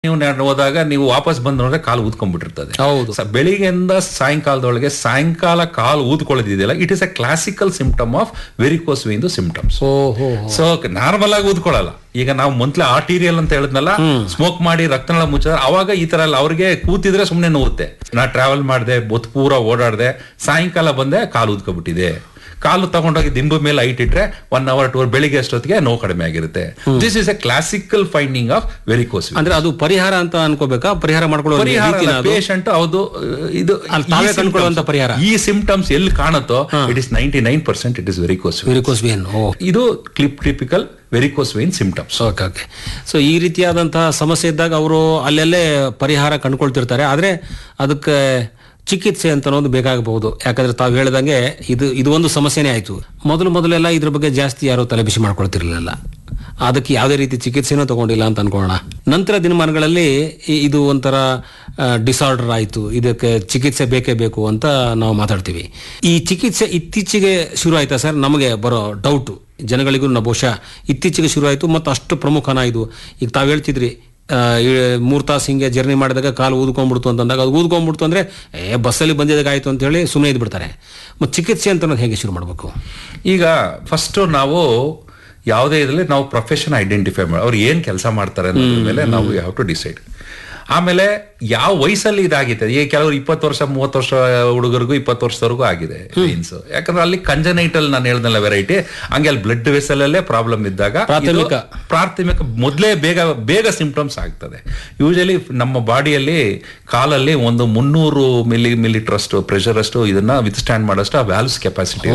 ನೀವು ನ- ಹೋದಾಗ ನೀವು ವಾಪಸ್ ಬಂದ್ ನೋಡಿದ್ರೆ ಕಾಲು ಊದ್ಕೊಂಡ್ಬಿಟ್ಟಿರ್ತದೆ ಹೌದು ಸ- ಬೆಳಿಗ್ಗೆಯಿಂದ ಸಾಯಂಕಾಲದೊಳಗೆ ಸಾಯಂಕಾಲ ಕಾಲು ಊದ್ಕೊಳ್ಳೋದಿದೆಯಲ್ಲ it is a classical symptom of varicose vein symptoms ಓಹೋ ಸೊ ನಾರ್ಮಲ್ ಆಗಿ ಊದ್ಕೊಳ್ಳಲ್ಲ ಈಗ ನಾವು ಮೊದ್ಲ ಆರ್ಟೀರಿಯಲ್ ಅಂತ ಹೇಳಿದ್ನಲ್ಲ ಸ್ಮೋಕ್ ಮಾಡಿ ರಕ್ತನಾಳ ಮುಚ್ಚಿದ್ರೆ ಅವಾಗ ಈ ತರ ಎಲ್ಲ ಅವ್ರಿಗೆ ಕೂತಿದ್ರೆ ಸುಮ್ನೆ ನೋವುತ್ತೆ ನಾ ಟ್ರಾವೆಲ್ ಮಾಡಿದೆ ಬೊತ್ ಪೂರ ಓಡಾಡ್ದೆ ಸಾಯಂಕಾಲ ಬಂದೆ ಕಾಲು ಊದ್ಕೊಬಿಟ್ಟಿದೆ ಕಾಲು ತಗೊಂಡೋಗಿ ದಿಂಬು ಮೇಲೆ ಐಟ್ ಇಟ್ರೆ ಒನ್ ಅವರ್ ಟು ಅವರ್ ಬೆಳಿಗ್ಗೆ ಅಷ್ಟೊತ್ತಿಗೆ ನೋವು ಕಡಿಮೆ ಆಗಿರುತ್ತೆ this is a classical finding of varicose ಅಂದ್ರೆ ಅದು ಪರಿಹಾರ ಅಂತ ಅನ್ಕೋಬೇಕಾ ಪರಿಹಾರ ಮಾಡ್ಕೊಳ್ಳೋ ರೀತಿನ ಅದು? ಪೇಷಂಟ್ ಹೌದು ಇದು ಅಲ್ಲಿ ತಾವೇ ಈ ಕಂಡ್ಕೊಳ್ಳುವಂತ symptoms- ಪರಿಹಾರ. ಈ ಸಿಂಪ್ಟಮ್ಸ್ ಎಲ್ಲಿ ಕಾಣುತ್ತೋ it is ninety nine percent it is varicose varicose vein ಓ ಇದು clip typical varicose vein symptoms okay okay so ಈ ರೀತಿಯಾದಂತಹ ಸಮಸ್ಯೆ ಇದ್ದಾಗ ಅವರು ಅಲ್ಲೆಲ್ಲೇ ಪರಿಹಾರ ಕಂಡುಕೊಳ್ತಿರ್ತಾರೆ ಆದರೆ ಅದಕ್ಕೆ ಚಿಕಿತ್ಸೆ ಅಂತ ಅನ್ನೋದು ಬೇಕಾಗಬಹುದು ಯಾಕಂದ್ರೆ ತಾವು ಹೇಳ್ದಂಗೆ ಇದು ಇದು ಒಂದು ಸಮಸ್ಯೆನೇ ಆಯಿತು ಮೊದಲು ಮೊದಲೆಲ್ಲ ಇದ್ರ ಬಗ್ಗೆ ಜಾಸ್ತಿ ಯಾರು ತಲೆಬಿಸಿ ಮಾಡ್ಕೊಳ್ತಿರ್ಲಿಲ್ಲ ಅದಕ್ಕೆ ಯಾವುದೇ ರೀತಿ ಚಿಕಿತ್ಸೆನೂ ತಗೊಂಡಿಲ್ಲ ಅಂತ ಅನ್ಕೊಳ್ಳೋಣ ನಂತರ ದಿನಮಾನಗಳಲ್ಲಿ ಇ- ಇದು ಒಂಥರ ಡಿಸಾರ್ಡರ್ ಆಯಿತು ಇದಕ್ಕೆ ಚಿಕಿತ್ಸೆ ಬೇಕೇ ಬೇಕು ಅಂತ ನಾವು ಮಾತಾಡ್ತೀವಿ ಈ ಚಿಕಿತ್ಸೆ ಇತ್ತೀಚೆಗೆ ಶುರು ಆಯ್ತಾ ಸರ್ ನಮಗೆ ಬರೋ ಡೌಟು ಜನಗಳಿಗೂ ನ ಬಹುಶಃ ಇತ್ತೀಚೆಗೆ ಶುರು ಆಯಿತು ಮತ್ತು ಅಷ್ಟು ಪ್ರಮುಖನ ಇದು ಈಗ ತಾವು ಹೇಳ್ತಿದ್ರಿ ಆ, ಈ ಮೂರು ತಾಸು ಹಿಂಗೆ ಜರ್ನಿ ಮಾಡಿದಾಗ ಕಾಲು ಊದ್ಕೊಂಡ್ಬಿಡ್ತು ಅಂತಂದಾಗ ಅದು ಊದ್ಕೊಂಡ್ಬಿಡ್ತು ಅಂದರೆ ಏ ಬಸ್ಸಲ್ಲಿ ಬಂದಿದಾಗ ಆಯಿತು ಅಂತ ಹೇಳಿ ಸುಮ್ಮನೆ ಇದ್ಬಿಡ್ತಾರೆ ಮತ್ತು ಚಿಕಿತ್ಸೆ ಅಂತ ಅನ್ನೋದು ಹೇಗೆ ಶುರು ಮಾಡಬೇಕು ಈಗ ಫಸ್ಟ್ ನಾವು ಯಾವುದೇ ಇದರಲ್ಲಿ ನಾವು ಪ್ರೊಫೆಷನ್ ಐಡೆಂಟಿಫೈ ಮಾಡಿ ಅವ್ರು ಏನ್ ಕೆಲಸ ಮಾಡ್ತಾರೆ ಅನ್ನೋದ್ರ ಮೇಲೆ ನಾವು ಯಾವ ಟು ಡಿಸೈಡ್ ಆಮೇಲೆ ಯಾವ ವಯಸ್ಸಲ್ಲಿ ಇದಾಗಿದೆ ಈಗ ಕೆಲವರು ಇಪ್ಪತ್ತು ವರ್ಷ ಮೂವತ್ತು ವರ್ಷ ಹುಡುಗರಿಗೂ ಇಪ್ಪತ್ತು ವರ್ಷದವರೆಗೂ ಆಗಿದೆ ವೇನ್ಸ್ ಯಾಕಂದ್ರೆ ಅಲ್ಲಿ ಕಂಜನೈಟಲ್ ನಾನು ಹೇಳ್ದಲ್ಲ ವೆರೈಟಿ ಹಂಗೆ ಅಲ್ಲಿ ಬ್ಲಡ್ ವೆಸಲ್ ಅಲ್ಲೇ ಪ್ರಾಬ್ಲಮ್ ಇದ್ದಾಗ ಇದು ಪ್ರಾಥಮಿಕ. ಪ್ರಾಥಮಿಕ ಮೊದಲೇ ಬೇಗ ಬೇಗ ಸಿಂಪ್ಟಮ್ಸ್ ಆಗ್ತದೆ ಯೂಶಲಿ ನಮ್ಮ ಬಾಡಿಯಲ್ಲಿ ಕಾಲಲ್ಲಿ ಒಂದು ಮುನ್ನೂರು ಮಿಲಿ ಮಿಲಿಟರ್ ಅಷ್ಟು ಪ್ರೆಷರ್ ಅಷ್ಟು ಇದನ್ನ ವಿತ್ ಸ್ಟ್ಯಾಂಡ್ ಮಾಡೋಷ್ಟು ಆ ವ್ಯಾಲ್ವ್ಸ್ ಕೆಪಾಸಿಟಿ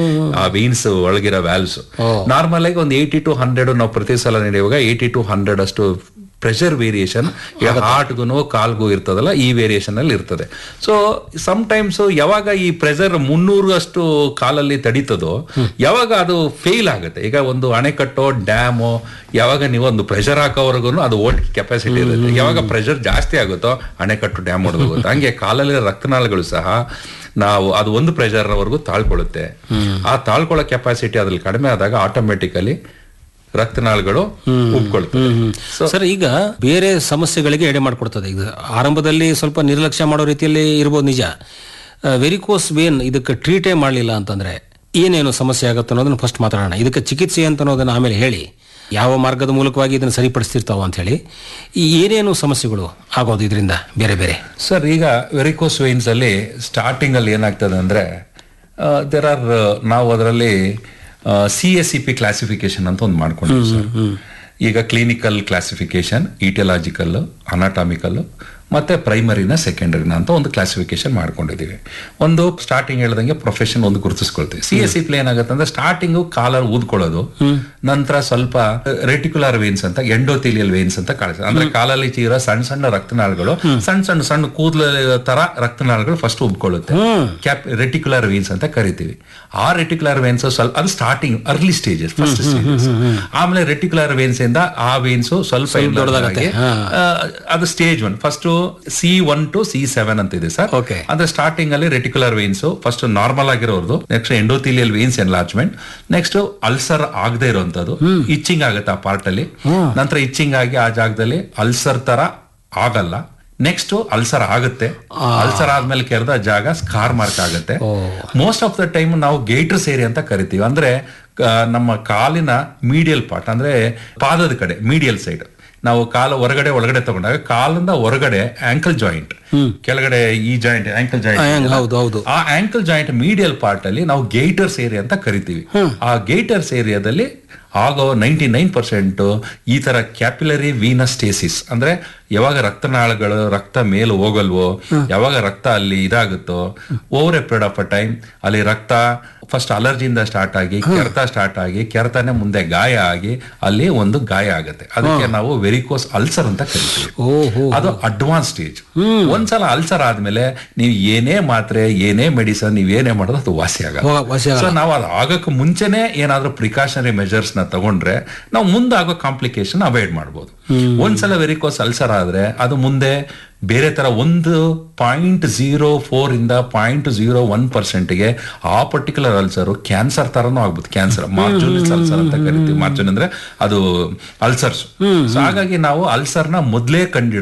ಆ ವೀನ್ಸ್ ಒಳಗಿರೋ ವ್ಯಾಲ್ವ್ಸ್ ನಾರ್ಮಲ್ ಆಗಿ ಒಂದು ಏಯ್ಟಿ ಟು ಹಂಡ್ರೆಡ್ ನಾವು ಪ್ರತಿ ಸಲ ನಡೆಯುವಾಗ ಏಯ್ಟಿ ಟು ಹಂಡ್ರೆಡ್ ಅಷ್ಟು ಪ್ರೆಷರ್ ವೇರಿಯೇಷನ್ ಹಾರ್ಟ್ಗೂ ಕಾಲ್ಗೂ ಇರ್ತದಲ್ಲ ಈ ವೇರಿಯೇಷನ್ ಅಲ್ಲಿ ಇರ್ತದೆ ಸೊ ಸಮ್ ಟೈಮ್ಸ್ ಯಾವಾಗ ಈ ಪ್ರೆಷರ್ ಮುನ್ನೂರು ಅಷ್ಟು ಕಾಲಲ್ಲಿ ತಡೀತದೋ ಯಾವಾಗ ಅದು ಫೇಲ್ ಆಗುತ್ತೆ ಈಗ ಒಂದು ಅಣೆಕಟ್ಟೋ ಡ್ಯಾಮು ಯಾವಾಗ ನೀವು ಒಂದು ಪ್ರೆಷರ್ ಹಾಕೋವರೆಗೂ ಅದು ಓಟ್ ಕೆಪಾಸಿಟಿ ಇರುತ್ತೆ ಯಾವಾಗ ಪ್ರೆಷರ್ ಜಾಸ್ತಿ ಆಗುತ್ತೋ ಅಣೆಕಟ್ಟು ಡ್ಯಾಮ್ ಹೊಡೆದೋಗುತ್ತೆ ಹಂಗೆ ಕಾಲಲ್ಲಿ ರಕ್ತನಾಳಗಳು ಸಹ ನಾವು ಅದು ಒಂದು ಪ್ರೆಷರ್ ವರೆಗೂ ತಾಳ್ಕೊಳ್ಳುತ್ತೆ ಆ ತಾಳ್ಕೊಳ್ಳೋ ಕೆಪಾಸಿಟಿ ಅದ್ರಲ್ಲಿ ಕಡಿಮೆ ಆದಾಗ ಆಟೋಮೆಟಿಕಲಿ ರಕ್ತನಾಳಗಳು ಉಪ್ಕೊಳ್ತವೆ ಸರ್ ಈಗ ಬೇರೆ ಸಮಸ್ಯೆಗಳಿಗೆ ಎಡೆ ಮಾಡಿಕೊಡ್ತದೆ ಈಗ ಆರಂಭದಲ್ಲಿ ಸ್ವಲ್ಪ ನಿರ್ಲಕ್ಷ್ಯ ಮಾಡೋ ರೀತಿಯಲ್ಲಿ ಇರ್ಬೋದು ನಿಜ ವೆರಿಕೋಸ್ ವೇನ್ ಇದಕ್ಕೆ ಟ್ರೀಟೇ ಮಾಡಲಿಲ್ಲ ಅಂತಂದ್ರೆ ಏನೇನು ಸಮಸ್ಯೆ ಆಗುತ್ತೆ ಅನ್ನೋದನ್ನ ಫಸ್ಟ್ ಮಾತಾಡೋಣ ಇದಕ್ಕೆ ಚಿಕಿತ್ಸೆ ಅಂತ ಅನ್ನೋದನ್ನ ಆಮೇಲೆ ಹೇಳಿ ಯಾವ ಮಾರ್ಗದ ಮೂಲಕವಾಗಿ ಇದನ್ನು ಸರಿಪಡಿಸ್ತಿರ್ತಾವ ಅಂತ ಹೇಳಿ ಈ ಏನೇನು ಸಮಸ್ಯೆಗಳು ಆಗೋದು ಇದರಿಂದ ಬೇರೆ ಬೇರೆ ಸರ್ ಈಗ ವೆರಿಕೋಸ್ ವೈನ್ಸ್ ಅಲ್ಲಿ ಸ್ಟಾರ್ಟಿಂಗ್ ಅಲ್ಲಿ ಏನಾಗ್ತದೆ ಅಂದ್ರೆ ದೇರ್ ಆರ್ ನಾವು ಅದರಲ್ಲಿ C S C P classification ಅಂತ ಒಂದು ಮಾಡ್ಕೊಂಡಿದ್ದೀವಿ ಸರ್ ಈಗ ಕ್ಲಿನಿಕಲ್ ಕ್ಲಾಸಿಫಿಕೇಶನ್ ಈಟಿಯಲಾಜಿಕಲ್ ಅನಾಟಾಮಿಕಲ್ ಮತ್ತೆ ಪ್ರೈಮರಿನ ಸೆಕೆಂಡರಿನ ಅಂತ ಒಂದು ಕ್ಲಾಸಿಫಿಕೇಶನ್ ಮಾಡ್ಕೊಂಡಿದ್ದೀವಿ ಒಂದು ಸ್ಟಾರ್ಟಿಂಗ್ ಹೇಳ್ದಂಗೆ ಪ್ರೊಫೆಷನ್ ಒಂದು ಗುರುತಿಸ್ಕೊಳ್ತೀವಿ ಸಿ ಎಸ್ ಸಿ ಪ್ಲೇ ಏನಾಗುತ್ತೆ ಅಂದ್ರೆ ಸ್ಟಾರ್ಟಿಂಗ್ ಕಾಲರ್ ಊದ್ಕೊಳ್ಳೋದು ನಂತರ ಸ್ವಲ್ಪ ರೆಟಿಕ್ಯುಲರ್ ವೇನ್ಸ್ ಅಂತ ಎಂಡೋಥಿಲಿಯಲ್ ವೇನ್ಸ್ ಅಂತ ಕಾಣಿಸ್ತದೆ ಅಂದ್ರೆ ಕಾಲಲ್ಲಿ ಚೀರೋ ಸಣ್ಣ ಸಣ್ಣ ರಕ್ತನಾಳಗಳು ಸಣ್ಣ ಸಣ್ಣ ಸಣ್ಣ ಕೂದಲ ತರ ರಕ್ತನಾಳಗಳು ಫಸ್ಟ್ ಉಬ್ಕೊಳ್ಳುತ್ತೆ ಕ್ಯಾಪ್ ರೆಟಿಕ್ಯುಲರ್ ವೇನ್ಸ್ ಅಂತ ಕರಿತೀವಿ ಆ ರೆಟಿಕ್ಯುಲರ್ ವೇನ್ಸ್ ಸ್ವಲ್ಪ ಅದು starting early stages first stages ಆಮೇಲೆ ರೆಟಿಕ್ಯುಲರ್ ವೇನ್ಸ್ ಇಂದ ಆ ವೇನ್ಸ್ ಸ್ವಲ್ಪ ದೊಡ್ಡದಾಗಿ ಅದು stage one first C one two C seven ಅಂತ ಇದೆ ಸರ್ Okay. ಅಂದ್ರೆ ಸ್ಟಾರ್ಟಿಂಗ್ ಅಲ್ಲಿ ರೆಟಿಕ್ಯುಲರ್ ವೇನ್ಸ್ ಫಸ್ಟ್ ನಾರ್ಮಲ್ ಆಗಿರೋದು next endothelial veins enlargement next ulcer ಆಗದೆ ಇರುವಂತದ್ದು ಇಚ್ಚಿಂಗ್ ಆಗುತ್ತೆ ಆ ಪಾರ್ಟ್ ಅಲ್ಲಿ ನಂತರ ಇಚ್ಚಿಂಗ್ ಆಗಿ ಆ ಜಾಗದಲ್ಲಿ ಅಲ್ಸರ್ ತರ ಆಗಲ್ಲ ನೆಕ್ಸ್ಟ್ ಅಲ್ಸರ್ ಆಗುತ್ತೆ ಅಲ್ಸರ್ ಆದ್ಮೇಲೆ ಕೆರೆದ ಜಾಗ ಸ್ಕಾರ್ ಮಾರ್ಕ್ ಆಗುತ್ತೆ ಮೋಸ್ಟ್ ಆಫ್ ದ ಟೈಮ್ ನಾವು ಗೇಟ್ರಸ್ ಏರಿಯಾ ಅಂತ ಕರಿತೀವಿ ಅಂದ್ರೆ ಆ, ನಮ್ಮ ಕಾಲಿನ ಮೀಡಿಯಲ್ ಪಾರ್ಟ್ ಅಂದ್ರೆ ಪಾದದ ಕಡೆ ಮೀಡಿಯಲ್ ಸೈಡ್ ನಾವು ಕಾಲು ಹೊರಗಡೆ ಒಳಗಡೆ ತಗೊಂಡಾಗ ಕಾಲಿಂದ ಹೊರಗಡೆ ಆಂಕಲ್ ಜಾಯಿಂಟ್ ಕೆಳಗಡೆ ಈ ಜಾಯಿಂಟ್ ಆಂಕಲ್ ಜಾಯಿಂಟ್ ಹೌದು ಹೌದು ಆ ಆಂಕಲ್ ಜಾಯಿಂಟ್ ಮೀಡಿಯಲ್ ಪಾರ್ಟ್ ಅಲ್ಲಿ ನಾವು ಗೇಟರ್ಸ್ ಏರಿಯಾ ಅಂತ ಕರಿತೀವಿ ಆ ಗೇಟರ್ಸ್ ಏರಿಯಾದಲ್ಲಿ ಆಗೋ ನೈಂಟಿ ನೈನ್ ಪರ್ಸೆಂಟ್ ಈ ತರ ಕ್ಯಾಪಿಲರಿ ವೀನಸ್ಟೇಸಿಸ್ ಅಂದ್ರೆ ಯಾವಾಗ ರಕ್ತನಾಳಗಳು ರಕ್ತ ಮೇಲೆ ಹೋಗಲ್ವೋ ಯಾವಾಗ ರಕ್ತ ಅಲ್ಲಿ ಇದಾಗುತ್ತೋ over a period of a time ಅಲ್ಲಿ ರಕ್ತ ಫಸ್ಟ್ ಅಲರ್ಜಿಯಿಂದ ಸ್ಟಾರ್ಟ್ ಆಗಿ ಕೆರೆತ ಸ್ಟಾರ್ಟ್ ಆಗಿ ಕೆರೆತನೇ ಮುಂದೆ ಗಾಯ ಆಗಿ ಅಲ್ಲಿ ಒಂದು ಗಾಯ ಆಗುತ್ತೆ ಅದಕ್ಕೆ ನಾವು ವೆರಿಕೋಸ್ ಅಲ್ಸರ್ ಅಂತ ಕರಿತೀವಿ ಓಹೋ ಅದು ಅಡ್ವಾನ್ಸ್ ಸ್ಟೇಜ್ ಒಂದ್ಸಲ ಅಲ್ಸರ್ ಆದ್ಮೇಲೆ ನೀವು ಏನೇ ಮಾತ್ರೆ ಏನೇ ಮೆಡಿಸನ್ ನೀವ್ ಏನೇ ಮಾಡೋದು ಅದು ವಾಸಿ ಆಗಲ್ಲ ಹೋಗ- ವಾಸಿ ಆಗಲ್ಲ. ಸೊ ನಾವು ಅದು ಆಗಕ್ಕೆ ಮುಂಚೆನೆ ಏನಾದ್ರೂ ಪ್ರಿಕಾಷನರಿ ಮೆಜರ್ಸ್ ನ ತಗೊಂಡ್ರೆ ನಾವು ಮುಂದೆ ಆಗೋ ಕಾಂಪ್ಲಿಕೇಶನ್ ಅವಾಯ್ಡ್ ಮಾಡ್ಬೋದು ಒಂದ್ಸಲ ವೆರಿಕೋಸ್ ಅಲ್ಸರ್ ಆದ್ರೆ ಅದು ಮುಂದೆ ಬೇರೆ ತರ ಒಂದು ಪಾಯಿಂಟ್ ಝೀರೋ ಫೋರ್ ಇಂದ ಪಾಯಿಂಟ್ ಝೀರೋ ಒನ್ ಪರ್ಸೆಂಟ್ಗೆ ಆ ಪರ್ಟಿಕ್ಯುಲರ್ ಅಲ್ಸರ್ ಕ್ಯಾನ್ಸರ್ ತರನೂ ಆಗ್ಬೋದು ಕ್ಯಾನ್ಸರ್ ಮಾರ್ಜುನಿಸ್ ಅಲ್ಸರ್ ಅಂತ ಕರಿತೀವಿ ಮಾರ್ಜುನ್ ಅಂದ್ರೆ ಅದು ಅಲ್ಸರ್ಸ್ ಸೊ ಹಾಗಾಗಿ ನಾವು ಅಲ್ಸರ್ನ ಮೊದಲೇ ಕಂಡು